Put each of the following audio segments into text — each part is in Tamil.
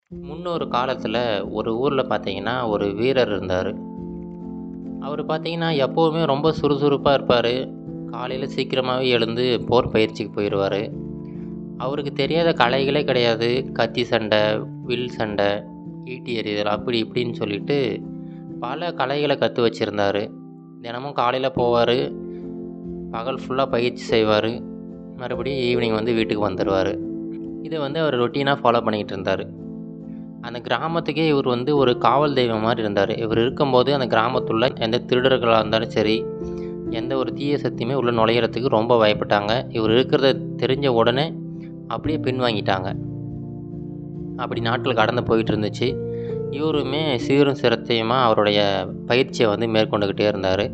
முன்னொரு காலத்தில் ஒரு ஊரில் பார்த்தீங்கன்னா ஒரு வீரர் இருந்தார் அவர் பார்த்தீங்கன்னா எப்போவுமே ரொம்ப சுறுசுறுப்பாக இருப்பார் காலையில் சீக்கிரமாகவே எழுந்து போர் பயிற்சிக்கு போயிடுவார் அவருக்கு தெரியாத கலைகளே கிடையாது கத்தி சண்டை வில் சண்டை ஈட்டி எறிதல் அப்படி இப்படின்னு சொல்லிட்டு பல கலைகளை கற்று வச்சுருந்தார் தினமும் காலையில் போவார் பகல் ஃபுல்லாக பயிற்சி செய்வார் மறுபடியும் ஈவினிங் வந்து வீட்டுக்கு வந்துடுவார் இதை வந்து அவர் ரொட்டீனாக ஃபாலோ பண்ணிக்கிட்டு இருந்தார் அந்த கிராமத்துக்கே இவர் வந்து ஒரு காவல் தெய்வம் மாதிரி இருந்தார் இவர் இருக்கும்போது அந்த கிராமத்துள்ள எந்த திருடர்களாக இருந்தாலும் சரி எந்த ஒரு தீய சக்தியுமே உள்ளே நுழையிறதுக்கு ரொம்ப பயப்பட்டாங்க இவர் இருக்கிறத தெரிஞ்ச உடனே அப்படியே பின்வாங்கிட்டாங்க அப்படி நாட்கள் கடந்து போயிட்டு இருந்துச்சு இவருமே சீரும் சிரத்தையுமா அவருடைய பயிற்சியை வந்து மேற்கொண்டுக்கிட்டே இருந்தார்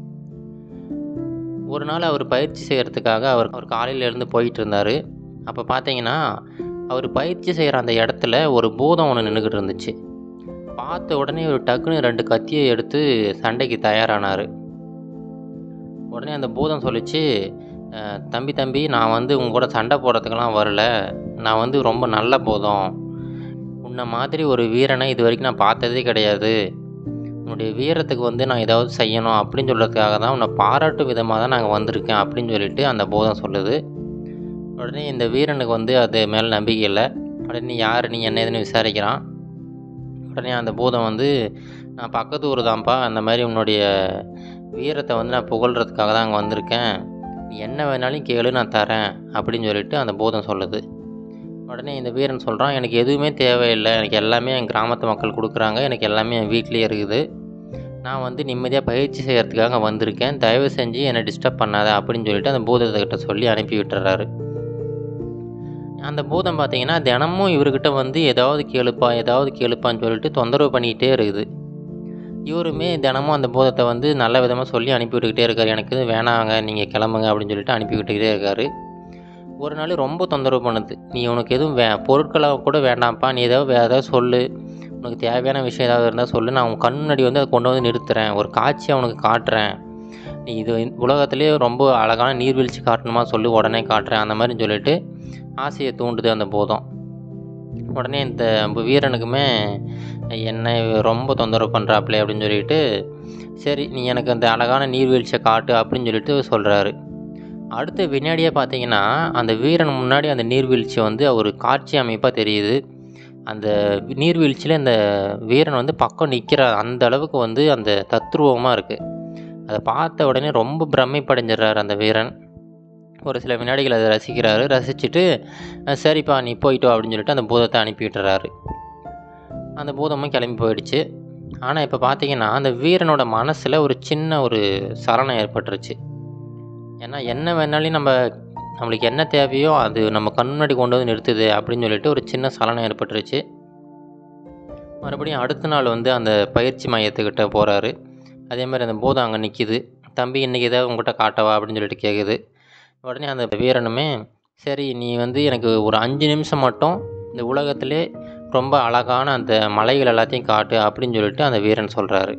ஒரு நாள் அவர் பயிற்சி செய்கிறதுக்காக அவர் அவர் காலையில் எழுந்து போயிட்டு இருந்தார் அப்போ பார்த்தீங்கன்னா அவர் பயிற்சி செய்கிற அந்த இடத்துல ஒரு பூதம் ஒன்று நின்றுக்கிட்டு இருந்துச்சு பார்த்த உடனே ஒரு டக்குன்னு ரெண்டு கத்தியை எடுத்து சண்டைக்கு தயாரானார் உடனே அந்த பூதம் சொல்லிச்சு "அஹ், தம்பி தம்பி நான் வந்து உங்க கூட சண்டை போடுறதுக்கெல்லாம் வரல நான் வந்து ரொம்ப நல்ல பூதம் உன்னை மாதிரி ஒரு வீரனை இது வரைக்கும் நான் பார்த்ததே கிடையாது உன்னுடைய வீரத்துக்கு வந்து நான் ஏதாவது செய்யணும் அப்படின்னு சொல்கிறதுக்காக தான் உன்னை பாராட்டும் விதமாக தான் நாங்கள் வந்திருக்கேன் அப்படின்னு சொல்லிட்டு அந்த பூதம் சொல்லுது உடனே இந்த வீரனுக்கு வந்து அது மேலே நம்பிக்கை இல்லை உடனே நீ யார் நீ என்ன ஏதுன்னு விசாரிக்கிறான் உடனே அந்த பூதம் வந்து நான் பக்கத்து ஊர் தான்ப்பா அந்த மாதிரி உன்னுடைய வீரத்தை வந்து நான் புகழ்கிறதுக்காக தான் அங்கே வந்திருக்கேன் நீ என்ன வேணாலும் கேளு நான் தரேன் அப்படின்னு சொல்லிட்டு அந்த பூதம் சொல்லுது உடனே இந்த வீரன் சொல்கிறான் எனக்கு எதுவுமே தேவையில்லை எனக்கு எல்லாமே என் கிராமத்து மக்கள் கொடுக்குறாங்க எனக்கு எல்லாமே என் வீட்லேயே இருக்குது நான் வந்து நிம்மதியாக பயிற்சி செய்கிறதுக்காக வந்திருக்கேன் தயவு செஞ்சு என்னை டிஸ்டர்ப் பண்ணாத அப்படின்னு சொல்லிட்டு அந்த பூதத்துக்கிட்ட சொல்லி அனுப்பி விட்டுறாரு அந்த பூதம் பார்த்தீங்கன்னா தினமும் இவர்கிட்ட வந்து ஏதாவது கேளுப்பா ஏதாவது கேளுப்பான்னு சொல்லிட்டு தொந்தரவு பண்ணிக்கிட்டே இருக்குது இவருமே தினமும் அந்த பூதத்தை வந்து நல்ல விதமாக சொல்லி அனுப்பி விட்டுக்கிட்டே இருக்காரு எனக்கு இது வேணாங்க நீங்கள் கிளம்புங்க அப்படின்னு சொல்லிட்டு அனுப்பி விட்டுக்கிட்டே இருக்காரு ஒரு நாள் ரொம்ப தொந்தரவு பண்ணுது நீ உனக்கு எதுவும் வே பொருட்களை கூட வேண்டாம்ப்பா நீ ஏதாவது வேறு ஏதாவது சொல்லு உனக்கு தேவையான விஷயம் ஏதாவது இருந்தால் சொல்லு நான் உன் கண் முன்னாடி வந்து அதை கொண்டு வந்து நிறுத்துறேன் ஒரு காட்சியை உனக்கு காட்டுறேன் நீ இது உலகத்திலே ரொம்ப அழகான நீர்வீழ்ச்சி காட்டணுமா சொல்லி உடனே காட்டுறேன் அந்த மாதிரி சொல்லிட்டு ஆசையை தூண்டுது அந்த பூதம் உடனே இந்த வீரனுக்குமே என்ன இவ ரொம்ப தொந்தரவு பண்ணுறாப்லே அப்படின்னு சொல்லிட்டு சரி நீ எனக்கு அந்த அழகான நீர்வீழ்ச்சியை காட்டு அப்படின்னு சொல்லிட்டு சொல்கிறாரு அடுத்த வினாடியே பார்த்தீங்கன்னா அந்த வீரன் முன்னாடி அந்த நீர்வீழ்ச்சி வந்து ஒரு காட்சி அமைப்பாக தெரியுது அந்த நீர்வீழ்ச்சியில் இந்த வீரன் வந்து பக்கம் நிற்கிற அந்த அளவுக்கு வந்து அந்த தத்ரூபமாக இருக்குது அதை பார்த்த உடனே ரொம்ப பிரமிப்படைஞ்சிடுறாரு அந்த வீரன் ஒரு சில வினாடிகள் அதை ரசிக்கிறாரு ரசிச்சுட்டு "அஹ், சரிப்பா நீ போயிட்டோ அப்படின்னு சொல்லிட்டு அந்த பூதத்தை அனுப்பி விட்டுறாரு அந்த பூதமும் கிளம்பி போயிடுச்சு ஆனால் இப்போ பார்த்தீங்கன்னா அந்த வீரனோட மனசில் ஒரு சின்ன ஒரு சலனம் ஏற்பட்டுருச்சு ஏன்னா என்ன வேணாலும் நம்ம நம்மளுக்கு என்ன தேவையோ அது நம்ம கண் முன்னாடி கொண்டு வந்து நிறுத்துது அப்படின்னு சொல்லிட்டு ஒரு சின்ன சலனம் ஏற்பட்டுருச்சு மறுபடியும் அடுத்த நாள் வந்து அந்த பயிற்சி மையத்துக்கிட்ட போகிறாரு அதே மாதிரி அந்த பூதம் அங்கே நிற்கிது தம்பி இன்றைக்கி ஏதாவது உங்கள்கிட்ட காட்டவா அப்படின்னு சொல்லிட்டு கேட்குது உடனே அந்த வீரனுமே சரி நீ வந்து எனக்கு ஒரு அஞ்சு நிமிஷம் மட்டும் இந்த உலகத்திலே ரொம்ப அழகான அந்த மலைகள் எல்லாத்தையும் காட்டு அப்படின்னு சொல்லிட்டு அந்த வீரன் சொல்கிறாரு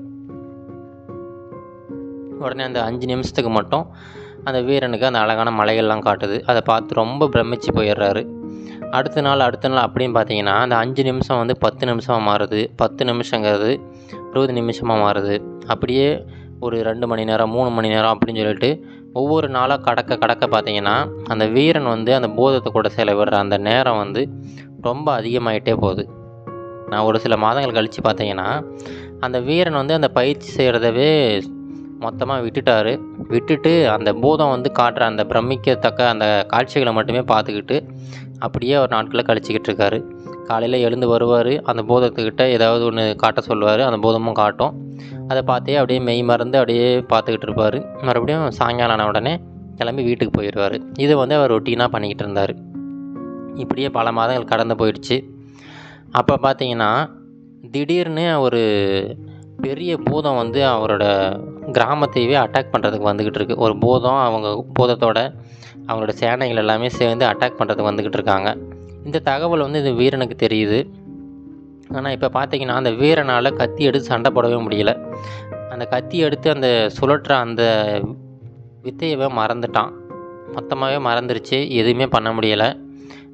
உடனே அந்த அஞ்சு நிமிஷத்துக்கு மட்டும் அந்த வீரனுக்கு அந்த அழகான மலைகள்லாம் காட்டுது அதை பார்த்து ரொம்ப பிரமிச்சு போயிடுறாரு அடுத்த நாள் அடுத்த நாள் அப்படின்னு பார்த்தீங்கன்னா அந்த அஞ்சு நிமிஷம் வந்து பத்து நிமிஷமாக மாறுது பத்து நிமிஷங்கிறது இருபது நிமிஷமாக மாறுது அப்படியே ஒரு ரெண்டு மணி நேரம் மூணு மணி நேரம் அப்படின்னு சொல்லிட்டு ஒவ்வொரு நாளாக கடக்க கடக்க பார்த்தீங்கன்னா அந்த வீரன் வந்து அந்த பூதத்தை கூட செலவிடுற அந்த நேரம் வந்து ரொம்ப அதிகமாயிட்டே போகுது நான் ஒரு சில மாதங்கள் கழித்து பார்த்தீங்கன்னா அந்த வீரன் வந்து அந்த பயிற்சி செய்கிறதவே மொத்தமாக விட்டுட்டாரு விட்டுட்டு அந்த பூதம் வந்து காட்டுற அந்த பிரமிக்கத்தக்க அந்த காட்சிகளை மட்டுமே பார்த்துக்கிட்டு அப்படியே ஒரு நாட்களை கழிச்சிக்கிட்டு இருக்காரு காலையில் எழுந்து வருவார் அந்த பூதத்துக்கிட்ட ஏதாவது ஒன்று காட்ட சொல்லுவார் அந்த பூதமும் காட்டும் அதை பார்த்தே அப்படியே மெய் மறந்து அப்படியே பார்த்துக்கிட்டு இருப்பார் மறுபடியும் சாயங்காலம் ஆன உடனே கிளம்பி வீட்டுக்கு போயிடுவார் இதை வந்து அவர் ரொட்டீனாக பண்ணிக்கிட்டு இருந்தார் இப்படியே பல மாதங்கள் கடந்து போயிடுச்சு அப்போ பார்த்தீங்கன்னா திடீர்னு ஒரு பெரிய பூதம் வந்து அவரோட கிராமத்தையவே அட்டாக் பண்ணுறதுக்கு வந்துக்கிட்டு இருக்கு ஒரு பூதம் அவங்க பூதத்தோட அவங்களோட சேனைகள் எல்லாமே சேர்ந்து அட்டாக் பண்ணுறதுக்கு வந்துக்கிட்டு இருக்காங்க இந்த தகவல் வந்து இந்த வீரனுக்கு தெரியுது ஆனால் இப்போ பார்த்தீங்கன்னா அந்த வீரனால் கத்தி எடுத்து சண்டை போடவே முடியல அந்த கத்தி எடுத்து அந்த சுழற்ற அந்த வித்தையவே மறந்துட்டான் மொத்தமாகவே மறந்துருச்சு எதுவுமே பண்ண முடியலை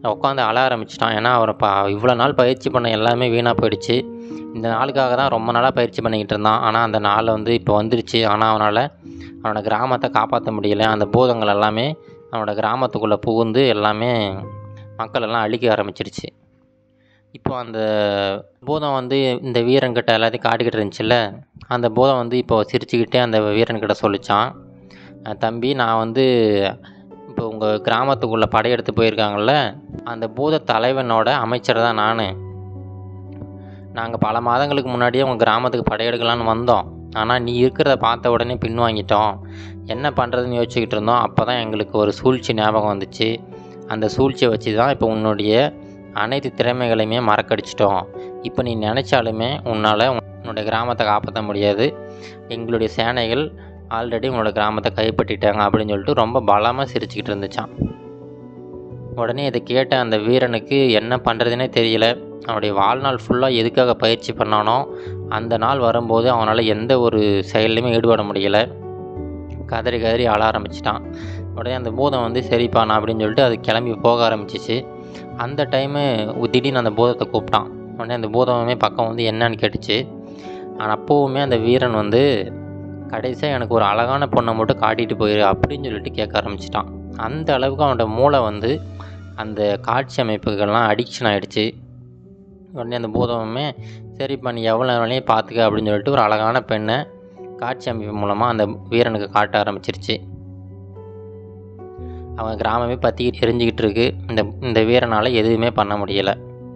உட்காந்து அழ ஆரம்பிச்சிட்டான் ஏன்னா அவரை பா இவ்வளோ நாள் பயிற்சி பண்ண எல்லாமே வீணாக போயிடுச்சு இந்த நாளுக்காக தான் ரொம்ப நாளாக பயிற்சி பண்ணிக்கிட்டு இருந்தான் ஆனால் அந்த நாள் வந்து இப்போ வந்துருச்சு ஆனால் அவனால் அவனோட கிராமத்தை காப்பாற்ற முடியல அந்த பூதங்கள் எல்லாமே அவனோட கிராமத்துக்குள்ளே புகுந்து எல்லாமே மக்கள் எல்லாம் அழிக்க ஆரம்பிச்சிருச்சு இப்போ அந்த பூதம் வந்து இந்த வீரன்கிட்ட எல்லாத்தையும் காட்டிக்கிட்டு இருந்துச்சுல்ல அந்த பூதம் வந்து இப்போ சிரிச்சுக்கிட்டே அந்த வீரன்கிட்ட சொல்லிச்சான் "அஹ் தம்பி நான் வந்து இப்போ உங்கள் கிராமத்துக்குள்ளே படையெடுத்து போயிருக்காங்கல்ல அந்த பூத தலைவனோட அமைச்சர் தான் நான் நாங்கள் பல மாதங்களுக்கு முன்னாடியே உங்கள் கிராமத்துக்கு படையெடுக்கலான்னு வந்தோம் ஆனால் நீ இருக்கிறத பார்த்த உடனே பின்வாங்கிட்டோம் என்ன பண்ணுறதுன்னு யோசிச்சுக்கிட்டு இருந்தோம் அப்போ தான் எங்களுக்கு ஒரு சூழ்ச்சி ஞாபகம் வந்துச்சு அந்த சூழ்ச்சியை வச்சு தான் இப்போ உன்னுடைய அனைத்து திறமைகளையுமே மறக்கடிச்சிட்டோம் இப்போ நீ நினச்சாலுமே உன்னால் உன்னோட கிராமத்தை காப்பாற்ற முடியாது எங்களுடைய சேனைகள் ஆல்ரெடி உன்னோட கிராமத்தை கைப்பற்றிட்டாங்க அப்படின்னு சொல்லிட்டு ரொம்ப பலமாக சிரிச்சுக்கிட்டு இருந்துச்சான் உடனே இதை கேட்ட அந்த வீரனுக்கு என்ன பண்ணுறதுனே தெரியல அவனுடைய வாழ்நாள் ஃபுல்லாக எதுக்காக பயிற்சி பண்ணானோ அந்த நாள் வரும்போது அவனால் எந்த ஒரு செயல்லையுமே ஈடுபட முடியலை கதறி கதறி அழ ஆரம்பிச்சிட்டான் உடனே அந்த பூதம் வந்து சரிப்பான் அப்படின்னு சொல்லிட்டு அது கிளம்பி போக ஆரம்பிச்சிச்சு அந்த டைமு திடீர்னு அந்த பூதத்தை கூப்பிட்டான் உடனே அந்த பூதமே பக்கம் வந்து என்னன்னு கேட்டுச்சு ஆனால் அப்போவுமே அந்த வீரன் வந்து கடைசியாக எனக்கு ஒரு அழகான பொண்ணை மட்டும் காட்டிட்டு போயிரு அப்படின்னு சொல்லிட்டு கேட்க ஆரம்பிச்சிட்டான் அந்த அளவுக்கு அவனோட மூளை வந்து அந்த காட்சி அமைப்புகள்லாம் அடிக்ஷன் ஆகிடுச்சு உடனே அந்த பூதமுமே சரிப்பா நீ எவ்வளோ வேலையும் பார்த்துக்க அப்படின்னு சொல்லிட்டு ஒரு அழகான பெண்ணை காட்சி அமைப்பு மூலமாக அந்த வீரனுக்கு காட்ட ஆரம்பிச்சிருச்சு அவன் கிராமமே பற்றி எரிஞ்சுக்கிட்டு இருக்கு இந்த இந்த வீரனால் எதுவுமே பண்ண முடியலை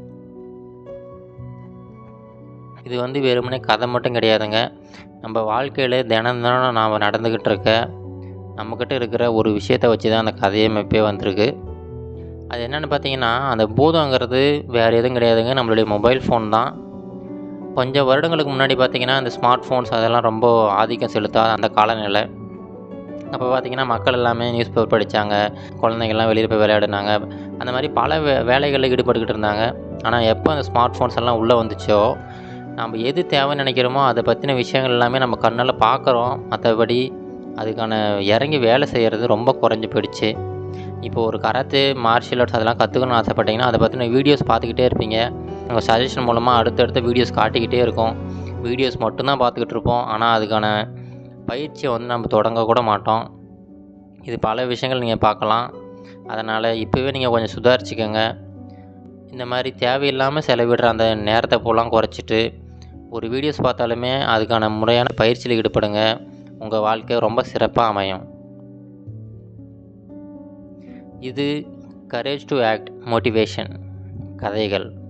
இது வந்து வெறுமனே கதை மட்டும் கிடையாதுங்க நம்ம வாழ்க்கையில் தினம் தினம் நாம் நடந்துக்கிட்டு இருக்க நம்மக்கிட்ட இருக்கிற ஒரு விஷயத்தை வச்சு தான் அந்த கதையமைப்பே வந்திருக்கு அது என்னென்னு பார்த்தீங்கன்னா அந்த பூதங்கிறது வேறு எதுவும் கிடையாதுங்க நம்மளுடைய மொபைல் ஃபோன் தான் கொஞ்சம் வருடங்களுக்கு முன்னாடி பார்த்தீங்கன்னா அந்த ஸ்மார்ட் ஃபோன்ஸ் அதெல்லாம் ரொம்ப ஆதிக்கம் செலுத்தாத அந்த காலநிலை அப்போ பார்த்தீங்கன்னா மக்கள் எல்லாமே நியூஸ் பேப்பர் படித்தாங்க குழந்தைங்கள்லாம் வெளியில் போய் விளையாடுனாங்க அந்த மாதிரி பல வே வேலைகளில் ஈடுபட்டுக்கிட்டு இருந்தாங்க ஆனால் எப்போ அந்த ஸ்மார்ட் ஃபோன்ஸ் எல்லாம் உள்ளே வந்துச்சோ நம்ம எது தேவைன்னு நினைக்கிறோமோ அதை பற்றின விஷயங்கள் எல்லாமே நம்ம கண்ணால் பார்க்குறோம் மற்றபடி அதுக்கான இறங்கி வேலை செய்கிறது ரொம்ப குறைஞ்சி போயிடுச்சு இப்போ ஒரு கராத்தே மார்ஷியல் ஆர்ட்ஸ் அதெல்லாம் கற்றுக்கணும்னு ஆசைப்பட்டீங்கன்னா அதை பற்றின வீடியோஸ் பார்த்துக்கிட்டே இருப்பீங்க உங்கள் சஜஷன் மூலமாக அடுத்தடுத்த வீடியோஸ் காட்டிக்கிட்டே இருக்கும் வீடியோஸ் மட்டும்தான் பார்த்துக்கிட்டு இருப்போம் ஆனால் அதுக்கான பயிற்சியை வந்து நம்ம தொடங்க கூட மாட்டோம் இது பல விஷயங்கள் நீங்கள் பார்க்கலாம் அதனால் இப்போவே நீங்கள் கொஞ்சம் சுதாரிச்சுக்கோங்க இந்த மாதிரி தேவையில்லாமல் செலவிடுற அந்த நேரத்தை போலாம் குறைச்சிட்டு ஒரு வீடியோஸ் பார்த்தாலுமே அதுக்கான முறையான பயிற்சியில் ஈடுபடுங்க உங்கள் வாழ்க்கை ரொம்ப சிறப்பாக அமையும் இது கரேஜ் டு ஆக்ட் மோட்டிவேஷன் கதைகள்